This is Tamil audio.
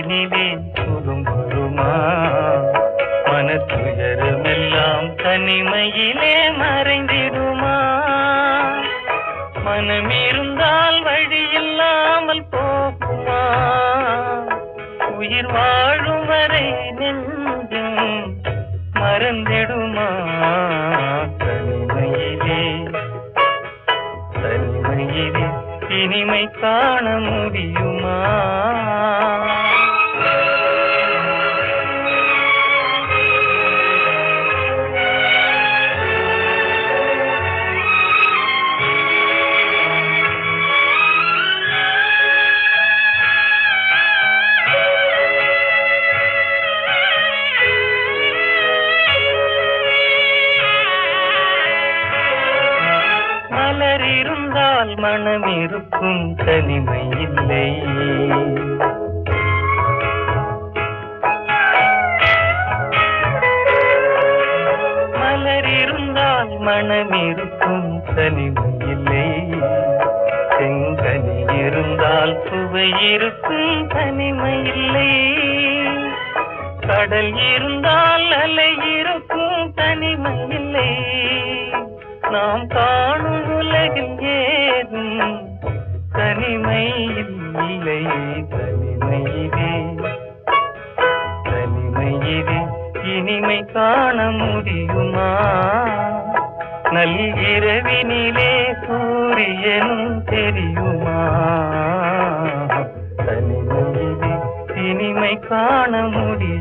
மனதினிலே சுகம் வருமா மனத்துயரமெல்லாம் தனிமையிலே மறைந்திடுமா மனம் இருந்தால் வழி இல்லாமல் போகுமா உயிர் வாழும் வரை நெஞ்சம் மறந்திடுமா தனிமையிலே தனிமையிலே இனிமை காண முடியுமா மலர் இருந்தால் மனம் இருக்கும் தனிமை இல்லை மலர் இருந்தால் மனம் இருக்கும் தனிமை இல்லை செங்கனி இருந்தால் சுவை இருக்கும் தனிமை இல்லை கடல் இருந்தால் அலை இருக்கும் தனிமை இல்லை நாம் காணும் உலகில் ஏதும் தனிமை இல்லை தனிமையிலே தனிமையிலே இனிமை காண முடியுமா நல்கிரவினிலே சூரியனும் தெரியுமா தனிமையிலே இனிமை காண முடியுமா